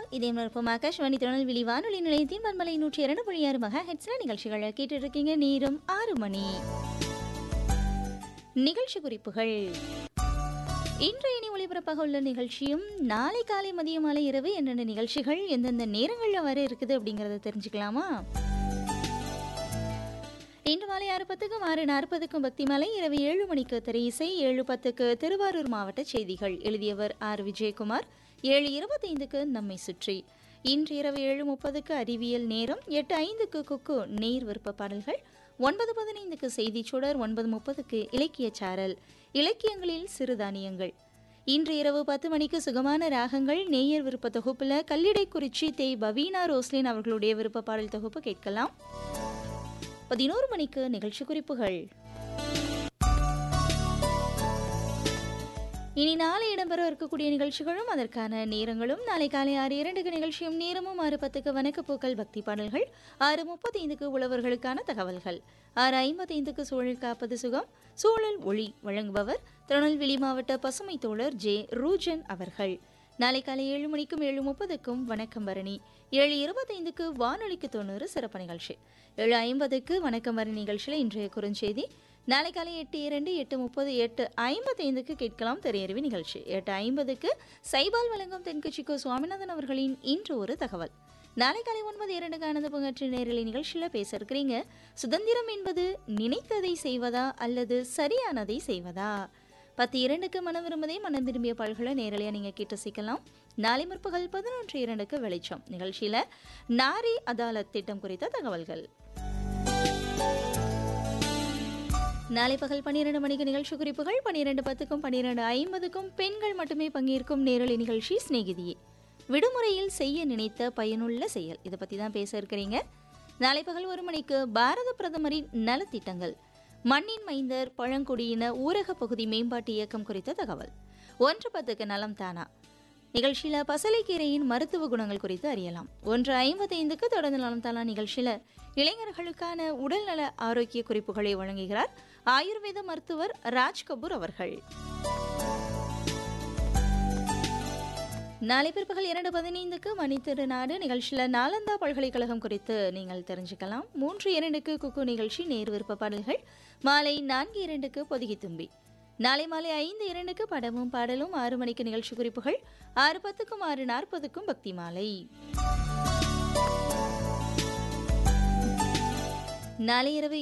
இதே மறுப்பும் ஆகாஷ்வாணி திருநெல்வேலி வானொலி நிலையத்தின் பண்பலை நூற்றி இரண்டு புள்ளி ஆறு மகா ஹெட்ஸ்ல நிகழ்ச்சிகளை கேட்டு இருக்கீங்க நேரம் ஆறு மணி நிகழ்ச்சி குறிப்புகள் இன்றைய இனி ஒளிபரப்பாக உள்ள நிகழ்ச்சியும் நாளை காலை மதிய மாலை இரவு என்னென்ன நிகழ்ச்சிகள் எந்தெந்த நேரங்களில் வர இருக்குது அப்படிங்கிறத தெரிஞ்சுக்கலாமா இன்று மாலை ஆறு பத்துக்கும் ஆறு நாற்பதுக்கும் பக்தி மாலை இரவு ஏழு மணிக்கு திரை இசை ஏழு பத்துக்கு திருவாரூர் மாவட்ட செய்திகள் எழுதியவர் ஆர் விஜயகுமார் ஏழு இருபத்தைந்துக்கு நம்மை சுற்றி இன்று இரவு ஏழு முப்பதுக்கு அறிவியல் நேரம் எட்டு ஐந்துக்கு குக்கு நேர் விருப்ப பாடல்கள் ஒன்பது பதினைந்துக்கு செய்திச் சுடர் ஒன்பது முப்பதுக்கு இலக்கிய சாரல் இலக்கியங்களில் சிறுதானியங்கள் இன்று இரவு பத்து மணிக்கு சுகமான ராகங்கள் நேயர் விருப்ப தொகுப்புல கல்லிடைக்குறிச்சி தேய் பவீனா ரோஸ்லின் அவர்களுடைய விருப்ப பாடல் தொகுப்பு கேட்கலாம் பதினோரு மணிக்கு நிகழ்ச்சி குறிப்புகள் இனி நாளை இடம்பெற இருக்கக்கூடிய நிகழ்ச்சிகளும் அதற்கான நேரங்களும் நாளை காலை ஆறு இரண்டுக்கு நிகழ்ச்சியும் நேரமும் ஆறு பத்துக்கு வணக்கப்பூக்கள் பக்தி பாடல்கள் ஆறு முப்பத்தைந்துக்கு உழவர்களுக்கான தகவல்கள் ஆறு ஐம்பத்தைந்துக்கு சூழல் காப்பது சுகம் சூழல் ஒளி வழங்குபவர் திருநெல்வேலி மாவட்ட பசுமை தோழர் ஜே ரூஜன் அவர்கள் நாளை காலை ஏழு மணிக்கும் ஏழு முப்பதுக்கும் வணக்கம் பரணி ஏழு இருபத்தைந்துக்கு வானொலிக்கு தொண்ணூறு சிறப்பு நிகழ்ச்சி ஏழு ஐம்பதுக்கு வணக்கம் பரணி நிகழ்ச்சியில் இன்றைய குறுஞ்செய்தி நாளை காலை எட்டு இரண்டு எட்டு முப்பது எட்டு ஐம்பத்தைந்துக்கு கேட்கலாம் திரையறிவி நிகழ்ச்சி எட்டு ஐம்பதுக்கு சைபால் வழங்கும் தென்கட்சிக்கோ சுவாமிநாதன் அவர்களின் இன்று ஒரு தகவல் நாளை காலை ஒன்பது இரண்டுக்கு ஆனந்த பங்கற்ற நேரலை நிகழ்ச்சியில் பேச இருக்கிறீங்க சுதந்திரம் என்பது நினைத்ததை செய்வதா அல்லது சரியானதை செய்வதா பத்து இரண்டுக்கு மனம் விரும்பதே மனம் விரும்பிய பால்களை நேரலையாக நீங்கள் கேட்டு சிக்கலாம் நாளை முற்பகல் பதினொன்று இரண்டுக்கு வெளிச்சம் நிகழ்ச்சியில் நாரி அதாலத் திட்டம் குறித்த தகவல்கள் நாளை பகல் பன்னிரண்டு மணிக்கு நிகழ்ச்சி குறிப்புகள் பன்னிரண்டு பத்துக்கும் பன்னிரண்டு ஐம்பதுக்கும் பெண்கள் மட்டுமே பங்கேற்கும் நேரலை நிகழ்ச்சி சிநேகிதியே விடுமுறையில் செய்ய நினைத்த பயனுள்ள செயல் இதை பற்றி தான் பேச இருக்கிறீங்க நாளை பகல் ஒரு மணிக்கு பாரத பிரதமரின் நலத்திட்டங்கள் மண்ணின் மைந்தர் பழங்குடியின ஊரக பகுதி மேம்பாட்டு இயக்கம் குறித்த தகவல் ஒன்று பத்துக்கு நலம் தானா நிகழ்ச்சியில் பசலைக்கீரையின் மருத்துவ குணங்கள் குறித்து அறியலாம் ஒன்று ஐம்பத்தைந்துக்கு தொடர்ந்து நலம் தானா நிகழ்ச்சியில் இளைஞர்களுக்கான உடல்நல ஆரோக்கிய குறிப்புகளை வழங்குகிறார் ஆயுர்வேத மருத்துவர் ராஜ் கபூர் அவர்கள் நாளை பிற்பகல் இரண்டு பதினைந்துக்கு மணித்திருநாடு நிகழ்ச்சியில் நாலந்தா பல்கலைக்கழகம் குறித்து நீங்கள் தெரிஞ்சுக்கலாம் மூன்று இரண்டுக்கு குக்கு நிகழ்ச்சி நேர் விருப்ப பாடல்கள் மாலை நான்கு இரண்டுக்கு பொதுகி தும்பி நாளை மாலை ஐந்து இரண்டுக்கு படமும் பாடலும் ஆறு மணிக்கு நிகழ்ச்சி குறிப்புகள் ஆறு பத்துக்கும் ஆறு நாற்பதுக்கும் பக்தி மாலை நாளை இரவு